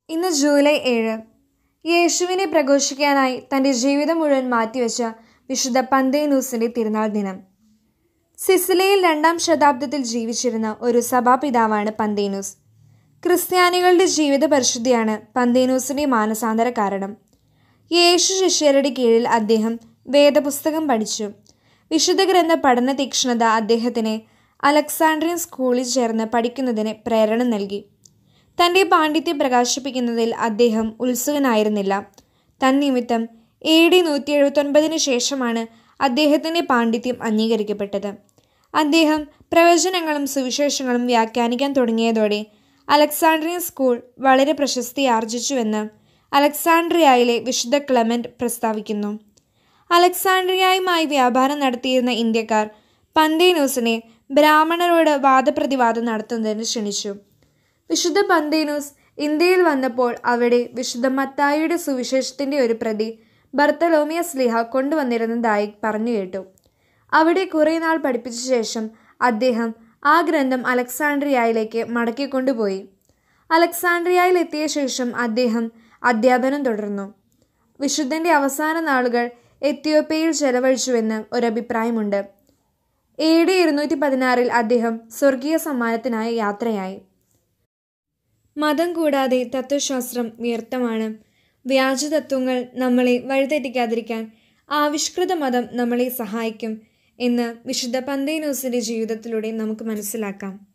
ഇന്ന് ജൂലൈ ഏഴ് യേശുവിനെ പ്രഘോഷിക്കാനായി തൻ്റെ ജീവിതം മുഴുവൻ മാറ്റിവെച്ച വിശുദ്ധ പന്തേനൂസിൻ്റെ തിരുനാൾ ദിനം സിസിലിയിൽ രണ്ടാം ശതാബ്ദത്തിൽ ജീവിച്ചിരുന്ന ഒരു സഭാപിതാവാണ് പന്തേനൂസ് ക്രിസ്ത്യാനികളുടെ ജീവിത പരിശുദ്ധിയാണ് പന്തേനൂസിൻ്റെ മാനസാന്തര കാരണം യേശു ശിഷ്യരുടെ കീഴിൽ അദ്ദേഹം വേദപുസ്തകം പഠിച്ചു വിശുദ്ധ ഗ്രന്ഥ പഠന തീക്ഷ്ണത അദ്ദേഹത്തിന് അലക്സാണ്ട്രിയൻ സ്കൂളിൽ ചേർന്ന് പഠിക്കുന്നതിന് പ്രേരണ നൽകി തൻ്റെ പാണ്ഡിത്യം പ്രകാശിപ്പിക്കുന്നതിൽ അദ്ദേഹം ഉത്സുകനായിരുന്നില്ല തന്നിമിത്തം എ ഡി നൂറ്റി എഴുപത്തൊൻപതിന് ശേഷമാണ് അദ്ദേഹത്തിൻ്റെ പാണ്ഡിത്യം അംഗീകരിക്കപ്പെട്ടത് അദ്ദേഹം പ്രവചനങ്ങളും സുവിശേഷങ്ങളും വ്യാഖ്യാനിക്കാൻ തുടങ്ങിയതോടെ അലക്സാണ്ട്രിയൻ സ്കൂൾ വളരെ പ്രശസ്തി ആർജിച്ചുവെന്ന് അലക്സാണ്ട്രിയയിലെ വിശുദ്ധ ക്ലെമന്റ് പ്രസ്താവിക്കുന്നു അലക്സാണ്ട്രിയയുമായി വ്യാപാരം നടത്തിയിരുന്ന ഇന്ത്യക്കാർ പന്തേനൂസിനെ ബ്രാഹ്മണരോട് വാദപ്രതിവാദം നടത്തുന്നതിന് ക്ഷണിച്ചു വിശുദ്ധ പന്തേനൂസ് ഇന്ത്യയിൽ വന്നപ്പോൾ അവിടെ വിശുദ്ധ മത്തായിയുടെ സുവിശേഷത്തിന്റെ ഒരു പ്രതി ബർത്തലോമിയ സ്ലിഹ കൊണ്ടുവന്നിരുന്നതായി പറഞ്ഞു കേട്ടു അവിടെ കുറേ നാൾ പഠിപ്പിച്ച ശേഷം അദ്ദേഹം ആ ഗ്രന്ഥം അലക്സാണ്ട്രിയയിലേക്ക് മടക്കിക്കൊണ്ടുപോയി അലക്സാണ്ട്രിയയിൽ എത്തിയ ശേഷം അദ്ദേഹം അധ്യാപനം തുടർന്നു വിശുദ്ധന്റെ അവസാന നാളുകൾ എത്യോപ്യയിൽ ചെലവഴിച്ചുവെന്ന് ഒരഭിപ്രായമുണ്ട് എ ഡി ഇരുന്നൂറ്റി പതിനാറിൽ അദ്ദേഹം സ്വർഗീയ സമ്മാനത്തിനായി യാത്രയായി മതം കൂടാതെ തത്വശാസ്ത്രം വ്യർത്ഥമാണ് വ്യാജതത്വങ്ങൾ നമ്മളെ വഴിതെറ്റിക്കാതിരിക്കാൻ ആവിഷ്കൃത മതം നമ്മളെ സഹായിക്കും എന്ന് വിശുദ്ധ പന്തേനൂസിന്റെ ജീവിതത്തിലൂടെ നമുക്ക് മനസ്സിലാക്കാം